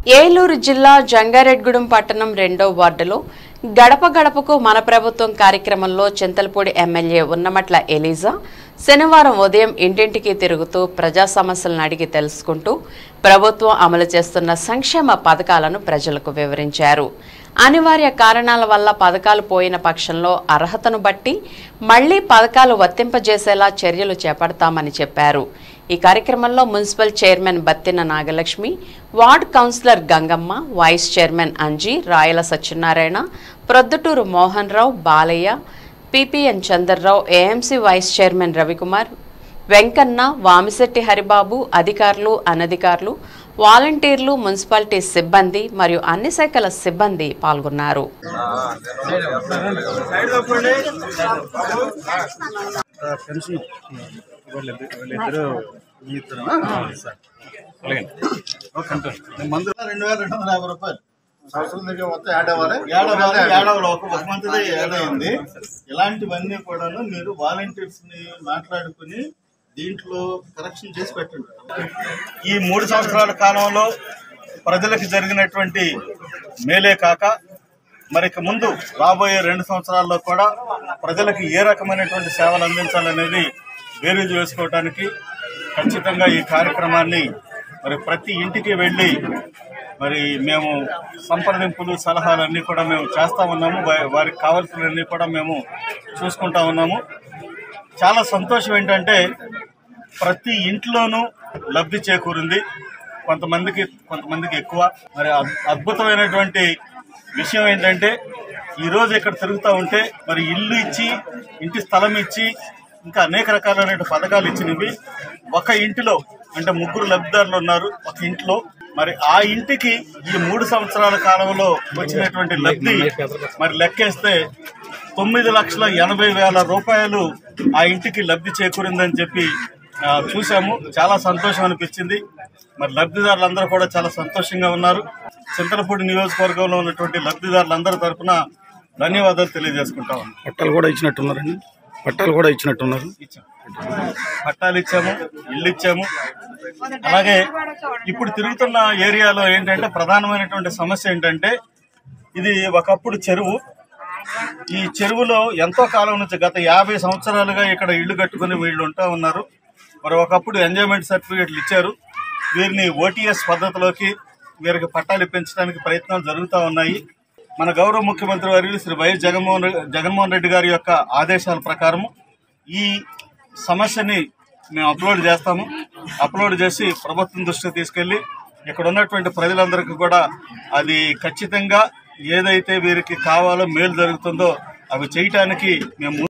ఏలూరు జిల్లా జంగారెడ్గూడెం పట్టణం రెండో వార్డులో గడప గడపకు మన ప్రభుత్వం కార్యక్రమంలో చింతలపూడి ఎమ్మెల్యే ఉన్నమట్ల ఎలీజా శనివారం ఉదయం ఇంటింటికి తిరుగుతూ ప్రజా సమస్యలను అడిగి తెలుసుకుంటూ ప్రభుత్వం అమలు చేస్తున్న సంక్షేమ పథకాలను ప్రజలకు వివరించారు అనివార్య కారణాల వల్ల పథకాలు పోయిన పక్షంలో అర్హతను బట్టి మళ్లీ పథకాలు వర్తింపజేసేలా చర్యలు చేపడతామని చెప్పారు ఈ కార్యక్రమంలో municipal chairman Battina Nagalakshmi ward councillor Gangamma vice chairman Anji Rayala Satyanarayana Proddutur Mohan Rao Balayya PPN Chandrarao AMC vice chairman Ravikumar Venkanna Vamisetti Haribabu అధికారులు అనధికారులు వాలంటీర్లు మున్సిపాలిటీ సిబ్బంది మరియు అన్ని శాఖల సిబ్బంది పాల్గొన్నారు పెన్షన్ వీళ్ళిద్దరు వీళ్ళిద్దరు మీ ఇద్దరు సార్ అలాగే మందు రెండు వేల రెండు వందల యాభై రూపాయలు సంవత్సరం దగ్గర మొత్తం యాడ్ అవ్వాలి యాడ్ అవ్వాలి యాడ్ అవ్వాలి ఒక ఒక మంత్ యాడ్ అయింది ఇలాంటివన్నీ కూడాను మీరు వాలంటీర్స్ ని మాట్లాడుకుని దీంట్లో కరెక్షన్ చేసి పెట్టండి ఈ మూడు సంవత్సరాల కాలంలో ప్రజలకు జరిగినటువంటి మేలే కాక మరి ఇక ముందు రాబోయే రెండు సంవత్సరాల్లో కూడా ప్రజలకు ఏ రకమైనటువంటి సేవలు అందించాలనేది బేరీజు వేసుకోవడానికి ఖచ్చితంగా ఈ కార్యక్రమాన్ని మరి ప్రతి ఇంటికి వెళ్ళి మరి మేము సంప్రదింపులు సలహాలన్నీ కూడా మేము చేస్తా ఉన్నాము వా- వారికి కావాల్సినవన్నీ కూడా మేము చూసుకుంటా ఉన్నాము చాలా సంతోషం ఏంటంటే ప్రతి ఇంట్లోనూ లబ్ధి చేకూరింది కొంతమందికి కొంతమందికి ఎక్కువ మరి అద్- అద్భుతమైనటువంటి విషయం ఏంటంటే ఈ రోజు ఇక్కడ తిరుగుతూ ఉంటే మరి ఇల్లు ఇచ్చి ఇంటి స్థలం ఇచ్చి ఇంకా అనేక రకాలైన పథకాలు ఇచ్చినవి ఒక ఇంటిలో అంటే ముగ్గురు లబ్ధిదారులు ఉన్నారు ఒక ఇంట్లో మరి ఆ ఇంటికి ఈ మూడు సంవత్సరాల కాలంలో వచ్చినటువంటి లబ్ధి మరి లెక్కేస్తే తొమ్మిది లక్షల ఎనభై వేల రూపాయలు ఆ ఇంటికి లబ్ధి చేకూరిందని చెప్పి ఆ, చూసాము చాలా సంతోషం అనిపించింది మరి లబ్ధిదారులందరూ కూడా చాలా సంతోషంగా ఉన్నారు చింతలపూడి నియోజకవర్గంలో ఉన్నటువంటి లబ్ధిదారులందరి తరపున ధన్యవాదాలు తెలియజేసుకుంటా ఉన్నాం పట్టాలు కూడా ఇచ్చినట్టున్నారండి పట్టాలు కూడా ఇచ్చినట్టున్నారు ఇచ్చాం పట్టాలు ఇచ్చాము ఇల్లు ఇచ్చాము అలాగే ఇప్పుడు తిరుగుతున్న ఏరియాలో ఏంటంటే ప్రధానమైనటువంటి సమస్య ఏంటంటే ఇది ఒకప్పుడు చెరువు ఈ చెరువులో ఎంతో కాలం నుంచి గత యాభై సంవత్సరాలుగా ఇక్కడ ఇల్లు కట్టుకుని వీళ్ళు ఉంటా ఉన్నారు మరి ఒకప్పుడు ఎంజాయ్మెంట్ సర్టిఫికేట్లు ఇచ్చారు వీరిని ఓటీఎస్ పద్ధతిలోకి వీరికి పట్టాలు ఇప్పించడానికి ప్రయత్నాలు జరుగుతూ ఉన్నాయి మన గౌరవ ముఖ్యమంత్రి వర్యులు శ్రీ వైఎస్ జగన్మోహన్ రెడ్డి జగన్మోహన్ రెడ్డి గారి యొక్క ఆదేశాల ప్రకారం ఈ సమస్యని మేము అప్లోడ్ చేస్తాము అప్లోడ్ చేసి ప్రభుత్వం దృష్టికి తీసుకెళ్ళి ఇక్కడ ఉన్నటువంటి ప్రజలందరికీ కూడా అది ఖచ్చితంగా ఏదైతే వీరికి కావాలో మేలు జరుగుతుందో అవి చేయటానికి మేము